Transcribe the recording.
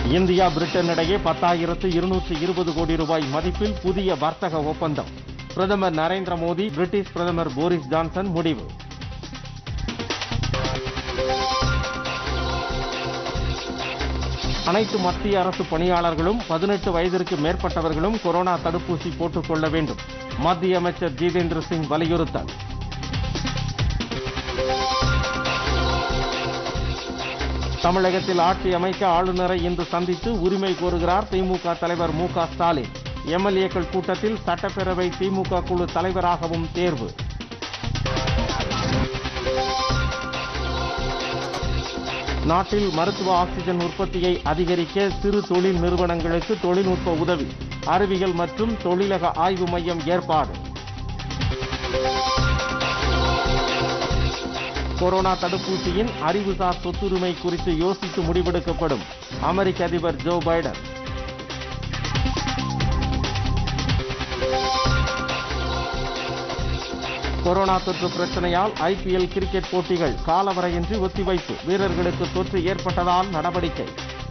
India Britain இடையே பத்தாயிரத்து இருநூற்று இருபது கோடி ரூபாய் மதிப்பில் புதிய வர்த்தக ஒப்பந்தம் பிரதமர் நரேந்திர மோடி பிரிட்டிஷ் பிரதமர் போரிஸ் ஜான்சன் முடிவு அனைத்து மத்திய அரசு பணியாளர்களும் பதினெட்டு வயதிற்கு மேற்பட்டவர்களும் கொரோனா தடுப்பூசி போட்டுக் கொள்ள வேண்டும் மத்திய அமைச்சர் ஜிதேந்திர சிங் வலியுறுத்தல் தமிழகத்தில் ஆட்சி அமைக்க ஆளுநரை இன்று சந்தித்து உரிமை கோருகிறார் திமுக தலைவர் மு க ஸ்டாலின் எம்எல்ஏக்கள் கூட்டத்தில் சட்டப்பேரவை திமுக குழு தலைவராகவும் தேர்வு நாட்டில் மருத்துவ ஆக்சிஜன் உற்பத்தியை அதிகரிக்க சிறு தொழில் நிறுவனங்களுக்கு தொழில்நுட்ப உதவி அறிவியல் மற்றும் தொழிலக ஆய்வு மையம் ஏற்பாடு கொரோனா தடுப்பூசியின் அறிவுசார் சொத்துரிமை குறித்து யோசித்து முடிவெடுக்கப்படும் அமெரிக்க அதிபர் ஜோ பைடன் கொரோனா தொற்று பிரச்சனையால் ஐபிஎல் கிரிக்கெட் போட்டிகள் காலவரையின்றி ஒத்திவைப்பு வீரர்களுக்கு தொற்று ஏற்பட்டதால் நடவடிக்கை